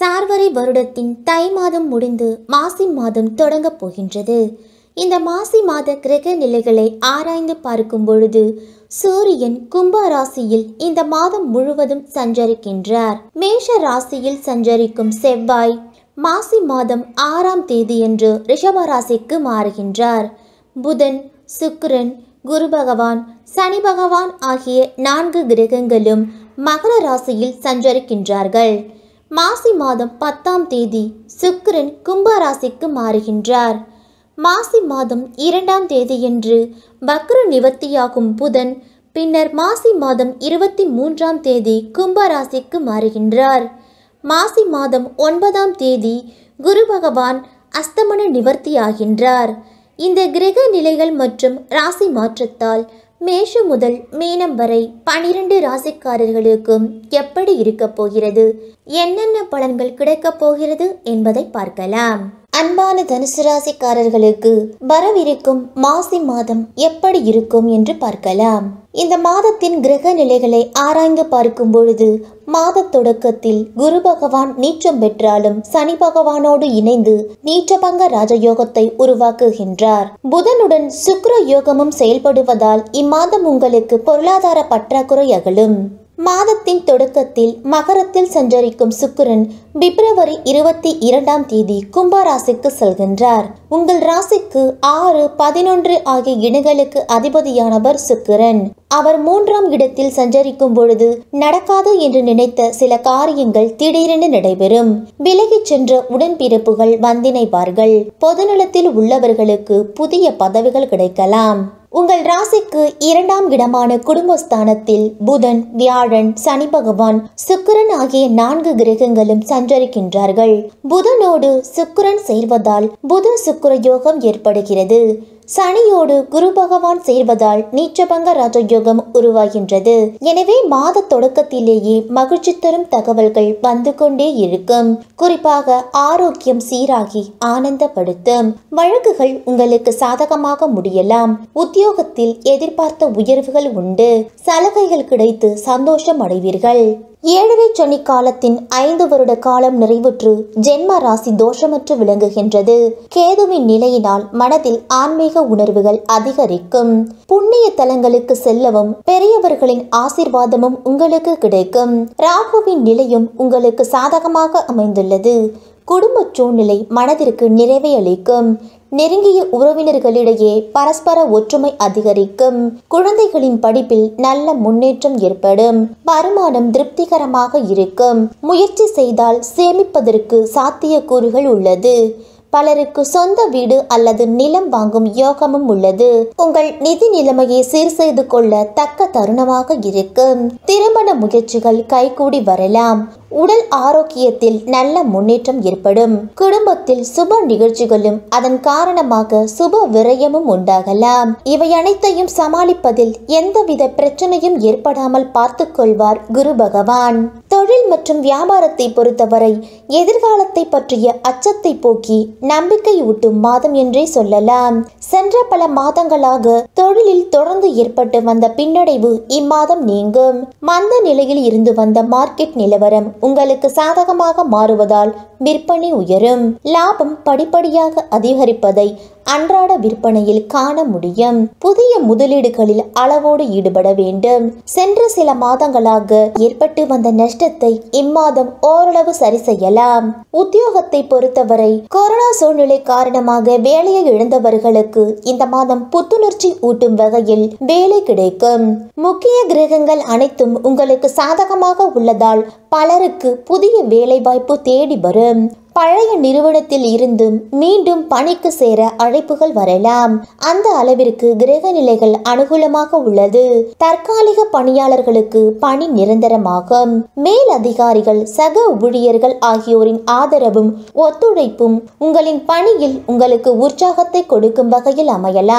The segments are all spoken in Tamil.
சார்வரி வருடத்தின் தை மாதம் முடிந்து மாசி மாதம் தொடங்கப் போகின்றது இந்த மாசி மாத கிரக நிலைகளை ஆராய்ந்து பார்க்கும் பொழுது சூரியன் கும்ப ராசியில் இந்த மாதம் முழுவதும் சஞ்சரிக்கின்றார் மேஷ ராசியில் சஞ்சரிக்கும் செவ்வாய் மாசி மாதம் ஆறாம் தேதியன்று ரிஷப ராசிக்கு மாறுகின்றார் புதன் சுக்கிரன் குரு பகவான் சனி பகவான் ஆகிய நான்கு கிரகங்களும் மகர ராசியில் சஞ்சரிக்கின்றார்கள் மாசி மாதம் பத்தாம் தேதி சுக்கிரன் கும்ப ராசிக்கு மாறுகின்றார் மாசி மாதம் இரண்டாம் தேதியன்று வக்ர நிவர்த்தியாகும் புதன் பின்னர் மாசி மாதம் இருபத்தி மூன்றாம் தேதி கும்ப ராசிக்கு மாறுகின்றார் மாசி மாதம் ஒன்பதாம் தேதி குரு பகவான் அஸ்தமன நிவர்த்தியாகின்றார் இந்த கிரக நிலைகள் மற்றும் ராசி மாற்றத்தால் மேஷம் முதல் மீனம் வரை பனிரெண்டு ராசிக்காரர்களுக்கும் எப்படி இருக்கப் போகிறது என்னென்ன பலன்கள் கிடைக்கப் போகிறது என்பதை பார்க்கலாம் அன்பான தனுசு ராசிக்காரர்களுக்கு வரவிருக்கும் மாசி மாதம் எப்படி இருக்கும் என்று பார்க்கலாம் இந்த மாதத்தின் கிரக நிலைகளை ஆராய்ந்து பார்க்கும் பொழுது மாத தொடக்கத்தில் குரு பகவான் நீச்சம் பெற்றாலும் சனி பகவானோடு இணைந்து நீச்சபங்க ராஜயோகத்தை உருவாக்குகின்றார் புதனுடன் சுக்கிர யோகமும் செயல்படுவதால் இம்மாதம் உங்களுக்கு பொருளாதார பற்றாக்குறை அகலும் மாதத்தின் தொடக்கத்தில் மகரத்தில் சஞ்சரிக்கும் சுக்கிரன் பிப்ரவரி இருபத்தி இரண்டாம் தேதி கும்ப ராசிக்கு செல்கின்றார் உங்கள் ராசிக்கு ஆறு பதினொன்று ஆகிய இடங்களுக்கு அதிபதியானவர் சுக்கிரன் அவர் மூன்றாம் இடத்தில் சஞ்சரிக்கும் பொழுது நடக்காது என்று நினைத்த சில காரியங்கள் திடீரென நடைபெறும் விலகிச் சென்ற உடன்பிறப்புகள் வந்தினைவார்கள் பொதுநலத்தில் உள்ளவர்களுக்கு புதிய பதவிகள் கிடைக்கலாம் உங்கள் ராசிக்கு இரண்டாம் இடமான குடும்பஸ்தானத்தில் புதன் வியாழன் சனி பகவான் சுக்கிரன் ஆகிய நான்கு கிரகங்களும் சஞ்சரிக்கின்றார்கள் புதனோடு சுக்கிரன் சேர்வதால் புத சுக்கிர யோகம் ஏற்படுகிறது சனியோடு குரு பகவான் சேர்வதால் நீச்சபங்க ராஜயோகம் உருவாகின்றது எனவே மாத தொடக்கத்திலேயே மகிழ்ச்சி தரும் தகவல்கள் வந்து கொண்டே இருக்கும் குறிப்பாக ஆரோக்கியம் சீராகி ஆனந்தப்படுத்தும் வழக்குகள் உங்களுக்கு சாதகமாக முடியலாம் உத்தியோகத்தில் எதிர்பார்த்த உயர்வுகள் உண்டு சலுகைகள் கிடைத்து சந்தோஷம் அடைவீர்கள் ஏழரை சனி காலத்தின் ஐந்து வருட காலம் நிறைவுற்று ஜென்ம ராசி தோஷமற்று விளங்குகின்றது கேதுவின் நிலையினால் மனதில் ஆன்மீக உணர்வுகள் அதிகரிக்கும் புண்ணிய தலங்களுக்கு செல்லவும் பெரியவர்களின் ஆசிர்வாதமும் உங்களுக்கு கிடைக்கும் ராகுவின் நிலையும் உங்களுக்கு சாதகமாக அமைந்துள்ளது குடும்ப சூழ்நிலை மனதிற்கு நிறைவை அளிக்கும் நெருங்கிய உறவினர்களிடையே பரஸ்பர ஒற்றுமை அதிகரிக்கும் குழந்தைகளின் படிப்பில் நல்ல முன்னேற்றம் ஏற்படும் வருமானம் திருப்திகரமாக இருக்கும் முயற்சி செய்தால் சேமிப்பதற்கு சாத்தியக்கூறுகள் உள்ளது பலருக்கு சொந்த வீடு அல்லது நிலம் வாங்கும் யோகமும் உள்ளது உங்கள் நிதி நிலைமையை சீர் செய்து கொள்ள தக்க தருணமாக இருக்கும் திருமண முயற்சிகள் கைகூடி வரலாம் உடல் ஆரோக்கியத்தில் நல்ல முன்னேற்றம் ஏற்படும் குடும்பத்தில் சுப நிகழ்ச்சிகளும் அதன் காரணமாக சுப விரயமும் உண்டாகலாம் இவை அனைத்தையும் சமாளிப்பதில் எந்தவித பிரச்சனையும் ஏற்படாமல் பார்த்துக் கொள்வார் குரு பகவான் தொழில் மற்றும் வியாபாரத்தை பொறுத்தவரை எதிர்காலத்தை பற்றிய அச்சத்தை போக்கி நம்பிக்கை ஊட்டும் மாதம் என்றே சொல்லலாம் சென்ற பல மாதங்களாக தொழிலில் தொடர்ந்து ஏற்பட்டு வந்த பின்னடைவு இம்மாதம் நீங்கும் மந்த நிலையில் இருந்து வந்த மார்க்கெட் நிலவரம் உங்களுக்கு சாதகமாக மாறுவதால் விற்பனை உயரும் லாபம் படிப்படியாக அதிகரிப்பதை அன்றாட விற்பனையில் காண முடியும் புதிய முதலீடுகளில் அளவோடு ஈடுபட வேண்டும் சென்ற சில மாதங்களாக ஏற்பட்டு வந்த நஷ்டத்தை இம்மாதம் ஓரளவு சரி செய்யலாம் உத்தியோகத்தை பொறுத்தவரை கொரோனா சூழ்நிலை காரணமாக வேலையை இழந்தவர்களுக்கு இந்த மாதம் புத்துணர்ச்சி ஊட்டும் வகையில் வேலை கிடைக்கும் முக்கிய கிரகங்கள் அனைத்தும் உங்களுக்கு சாதகமாக உள்ளதால் பலருக்கு புதிய வேலை வாய்ப்பு தேடி வரும் பழைய நிறுவனத்தில் இருந்தும் மீண்டும் பணிக்கு சேர அழைப்புகள் வரலாம் அந்த அளவிற்கு கிரக நிலைகள் அனுகூலமாக உள்ளது தற்காலிக பணியாளர்களுக்கு பணி நிரந்தரமாகும் மேல் அதிகாரிகள் சக ஊழியர்கள் ஆகியோரின் ஆதரவும் ஒத்துழைப்பும் உங்களின் பணியில் உங்களுக்கு உற்சாகத்தை கொடுக்கும் வகையில் அமையலாம்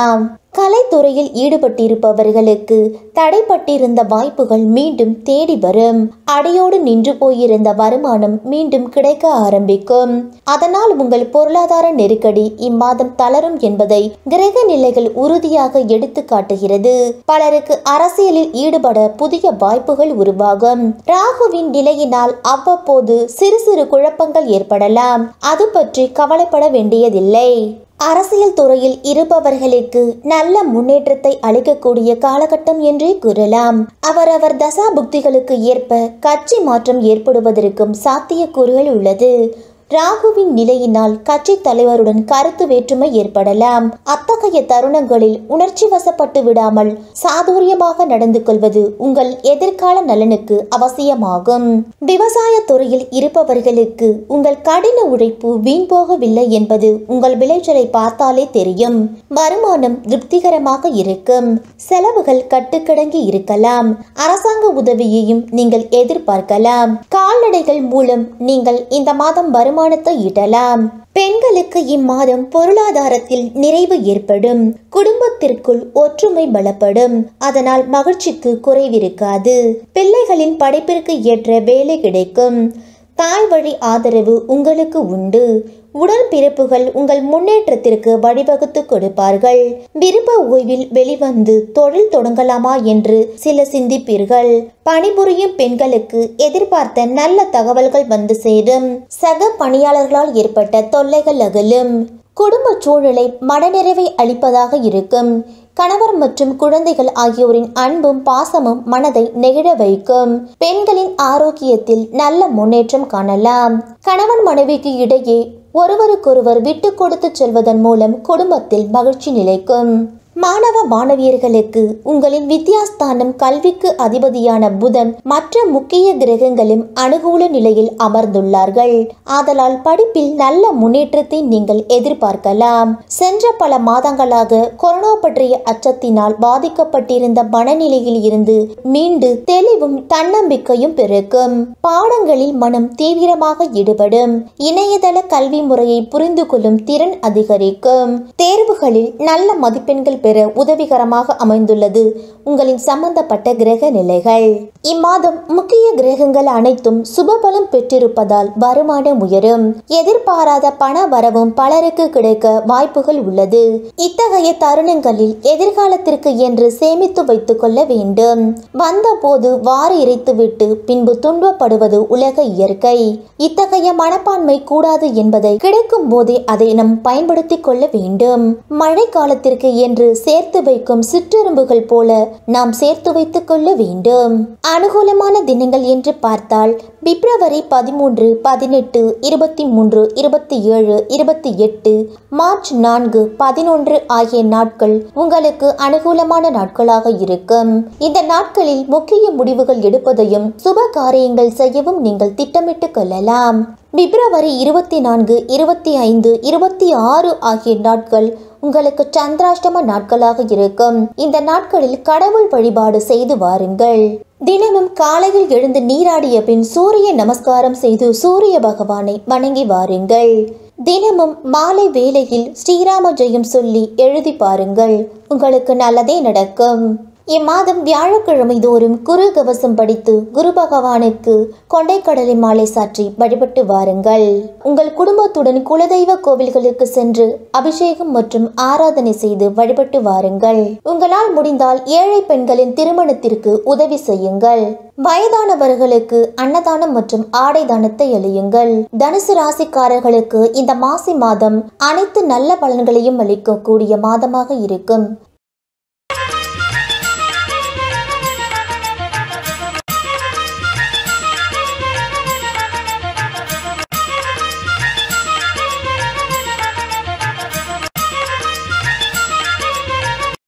கலைத்துறையில் ஈடுபட்டிருப்பவர்களுக்கு தடைப்பட்டிருந்த வாய்ப்புகள் மீண்டும் தேடி வரும் அடையோடு நின்று போயிருந்த வருமானம் மீண்டும் கிடைக்க ஆரம்பிக்கும் அதனால் உங்கள் பொருளாதார நெருக்கடி இம்மாதம் தளரும் என்பதை கிரக நிலைகள் உறுதியாக எடுத்து காட்டுகிறது பலருக்கு அரசியலில் ஈடுபட புதிய வாய்ப்புகள் உருவாகும் ராகுவின் நிலையினால் அவ்வப்போது சிறு சிறு குழப்பங்கள் ஏற்படலாம் அது பற்றி கவலைப்பட வேண்டியதில்லை அரசியல் துறையில் இருப்பவர்களுக்கு நல்ல முன்னேற்றத்தை அளிக்கக்கூடிய காலகட்டம் என்றே கூறலாம் அவரவர் தசா புக்திகளுக்கு ஏற்ப கட்சி மாற்றம் ஏற்படுவதற்கும் சாத்தியக்கூறுகள் உள்ளது ராகுவின் நிலையினால் கட்சி தலைவருடன் கருத்து வேற்றுமை ஏற்படலாம் அத்தகைய தருணங்களில் உணர்ச்சி வசப்பட்டு விடாமல் சாதுரியமாக நடந்து கொள்வது உங்கள் எதிர்கால நலனுக்கு அவசியமாகும் விவசாய துறையில் இருப்பவர்களுக்கு உங்கள் கடின உழைப்பு வீண் போகவில்லை என்பது உங்கள் விளைச்சலை பார்த்தாலே தெரியும் வருமானம் திருப்திகரமாக இருக்கும் செலவுகள் கட்டுக்கடங்கி இருக்கலாம் அரசாங்க உதவியையும் நீங்கள் எதிர்பார்க்கலாம் கால்நடைகள் மூலம் நீங்கள் இந்த மாதம் வருமானத்தை ஈட்டலாம் பெண்களுக்கு இம்மாதம் பொருளாதாரத்தில் நிறைவு ஏற்படும் குடும்பத்திற்குள் ஒற்றுமை பலப்படும் அதனால் மகிழ்ச்சிக்கு குறைவிருக்காது பிள்ளைகளின் படிப்பிற்கு ஏற்ற வேலை கிடைக்கும் தாய் வழி ஆதரவு உங்களுக்கு உண்டு உடல் பிறப்புகள் உங்கள் முன்னேற்றத்திற்கு வழிவகுத்து கொடுப்பார்கள் விருப்ப ஓய்வில் வெளிவந்து தொழில் தொடங்கலாமா என்று சில சிந்திப்பீர்கள் பணிபுரியும் பெண்களுக்கு எதிர்பார்த்த நல்ல தகவல்கள் வந்து சேரும் சக பணியாளர்களால் ஏற்பட்ட தொல்லைகள் அகலும் குடும்ப சூழலை மனநிறைவை அளிப்பதாக இருக்கும் கணவர் மற்றும் குழந்தைகள் ஆகியோரின் அன்பும் பாசமும் மனதை நெகிழ வைக்கும் பெண்களின் ஆரோக்கியத்தில் நல்ல முன்னேற்றம் காணலாம் கணவன் மனைவிக்கு இடையே ஒருவருக்கொருவர் விட்டு கொடுத்து செல்வதன் மூலம் குடும்பத்தில் மகிழ்ச்சி நிலைக்கும் மாணவ மாணவியர்களுக்கு உங்களின் வித்யாஸ்தானம் கல்விக்கு அதிபதியான புதன் மற்ற முக்கிய கிரகங்களும் அனுகூல நிலையில் அமர்ந்துள்ளார்கள் ஆதலால் படிப்பில் நல்ல முன்னேற்றத்தை நீங்கள் எதிர்பார்க்கலாம் சென்ற பல மாதங்களாக கொரோனா பற்றிய அச்சத்தினால் பாதிக்கப்பட்டிருந்த மனநிலையில் இருந்து மீண்டு தெளிவும் தன்னம்பிக்கையும் பிறக்கும் பாடங்களில் மனம் தீவிரமாக ஈடுபடும் இணையதள கல்வி முறையை புரிந்து கொள்ளும் திறன் அதிகரிக்கும் தேர்வுகளில் நல்ல மதிப்பெண்கள் பெற உதவிகரமாக அமைந்துள்ளது உங்களின் சம்பந்தப்பட்ட கிரக நிலைகள் இம்மாதம் முக்கிய கிரகங்கள் அனைத்தும் சுபபலம் பெற்றிருப்பதால் வருமானம் உயரும் எதிர்பாராத பண வரவும் பலருக்கு கிடைக்க வாய்ப்புகள் உள்ளது இத்தகைய தருணங்களில் எதிர்காலத்திற்கு என்று சேமித்து வைத்துக் கொள்ள வேண்டும் வந்தபோது வாரி இறைத்துவிட்டு பின்பு துன்பப்படுவது உலக இயற்கை இத்தகைய மனப்பான்மை கூடாது என்பதை கிடைக்கும் போதே அதை நாம் பயன்படுத்திக் கொள்ள வேண்டும் மழை காலத்திற்கு என்று சேர்த்து வைக்கும் சிற்றெரும்புகள் போல நாம் சேர்த்து வைத்துக் கொள்ள வேண்டும் அனுகூலமான தினங்கள் என்று பார்த்தால் பிப்ரவரி பதிமூன்று பதினெட்டு இருபத்தி மூன்று இருபத்தி ஏழு இருபத்தி எட்டு மார்ச் நான்கு பதினொன்று ஆகிய நாட்கள் உங்களுக்கு அனுகூலமான நாட்களாக இருக்கும் இந்த நாட்களில் முக்கிய முடிவுகள் எடுப்பதையும் சுப காரியங்கள் செய்யவும் நீங்கள் திட்டமிட்டுக் கொள்ளலாம் பிப்ரவரி இருபத்தி நான்கு இருபத்தி ஐந்து இருபத்தி ஆறு ஆகிய நாட்கள் உங்களுக்கு சந்திராஷ்டம நாட்களாக இருக்கும் இந்த நாட்களில் கடவுள் வழிபாடு செய்து வாருங்கள் தினமும் காலையில் எழுந்து நீராடிய பின் சூரிய நமஸ்காரம் செய்து சூரிய பகவானை வணங்கி வாருங்கள் தினமும் மாலை வேளையில் ஸ்ரீராம ஜெயம் சொல்லி எழுதி பாருங்கள் உங்களுக்கு நல்லதே நடக்கும் இம்மாதம் வியாழக்கிழமை தோறும் குரு கவசம் படித்து குரு பகவானுக்கு கொண்டைக்கடலை மாலை சாற்றி வழிபட்டு வாருங்கள் உங்கள் குடும்பத்துடன் குலதெய்வ கோவில்களுக்கு சென்று அபிஷேகம் மற்றும் ஆராதனை செய்து வழிபட்டு வாருங்கள் உங்களால் முடிந்தால் ஏழை பெண்களின் திருமணத்திற்கு உதவி செய்யுங்கள் வயதானவர்களுக்கு அன்னதானம் மற்றும் ஆடை தானத்தை அளியுங்கள் தனுசு ராசிக்காரர்களுக்கு இந்த மாசி மாதம் அனைத்து நல்ல பலன்களையும் அளிக்கக்கூடிய மாதமாக இருக்கும்